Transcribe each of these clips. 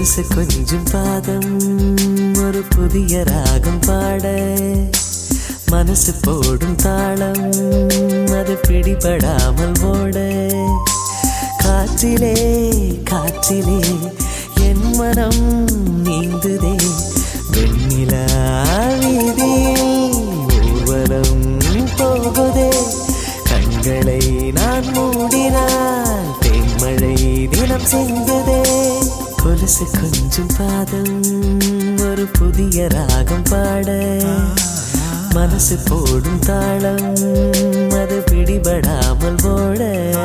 கொலுசு கொஞ்சம் பாதம் ஒரு புதிய ராகம் பாட மனசு போடும் தாளம் அது பிடிபடாமல் ஓட காற்றிலே காற்றிலே என் மனம் நீந்துதே வெண்ணிலா வீதியில் ஊர்வலம் போகுதே கண்களை நான் மூடினால் தேன்மழை தினம் சிந்துதே கொலுசு கொஞ்சம் பாதம் ஒரு புதிய ராகம் பாட மனசு போடும் தாளம் அது பிடிபடாமல் ஓட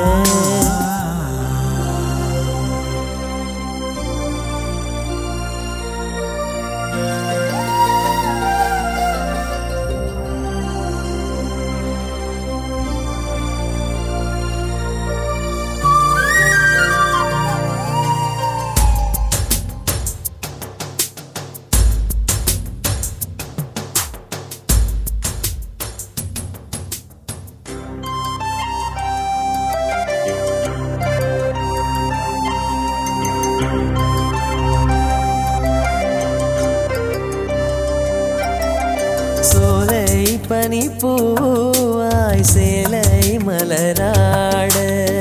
சோலை பனி பூவாய் சேலை மலராட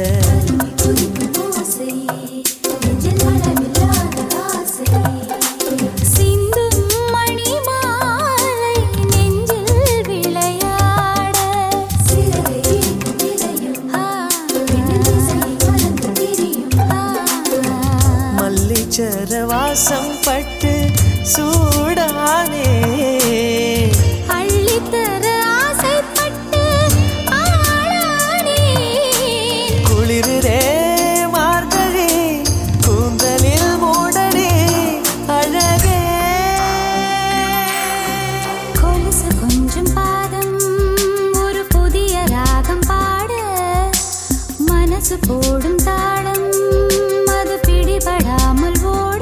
சிந்தும் மணிமாலை நெஞ்சில் விளையாட மல்லிச்சர வாசம் பட்டு சூடானே அள்ளித்தர ஆசைப்பட்டு ஆளானே குளிருதே மார்கழி கூந்தலில் மூடனே அழகே கொலுசு கொஞ்சம் பாதம் ஒரு புதிய ராகம் பாட மனசு போடும் தாளம் அது பிடிபடாமல் ஓட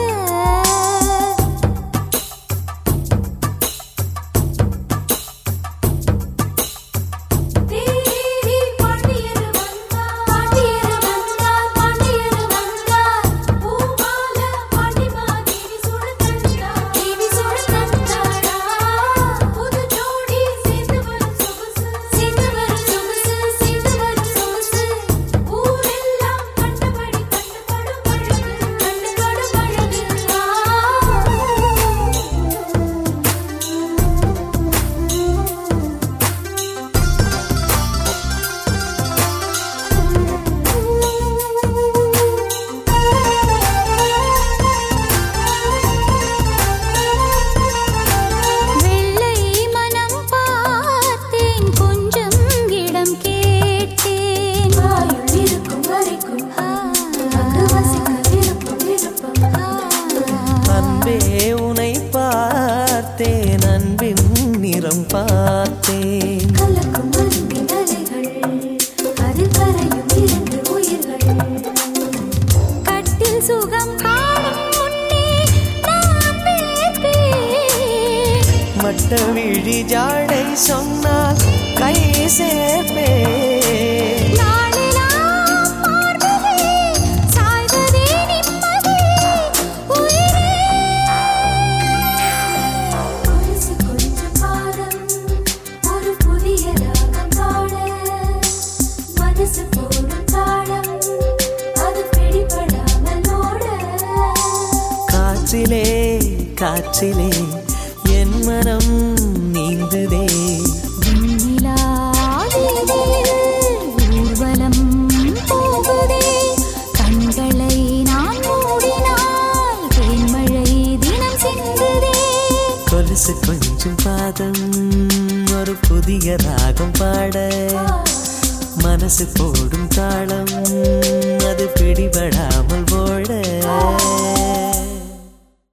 வெள்ளை மனம் பார்த்தேன் கொஞ்சம் இடம் கேட்டேன் வாயுள் இருக்கும் வரைக்கும் அங்கு வசிக்க விருப்பம் விருப்பம் அன்பே உனை பார்த்தேன் அன்பின் நிறம் பார்த்தேன் கலக்கும் அன்பின் அலைகள் அதில் கரையும் இரண்டு உயிர்கள் கட்டில் சுகம் காணும் முன்னே நான் வேப்பேன் மட்ட விழி ஜாடை சொன்னால் கை சேர்ப்பே நாளெல்லாம் மார்பிலே சாய்வதே நிம்மதி உயிரே. கொலுசு கொஞ்சம் பாரம், ஒரு புதிய ராகம் பாட, மனசு போடும் தாளம், அது பிடிபடாமல் ஓட. காற்றிலே காற்றிலே என் மனம் நீந்துதே வெண்ணிலா வீதியில் ஊர்வலம் போகுதே. கண்களை நான் மூடினால் தேன்மழை தினம் சிந்துதே கொலுசு கொஞ்சம் பாதம் ஒரு புதிய ராகம் பாட மனசு போடும் தாளம்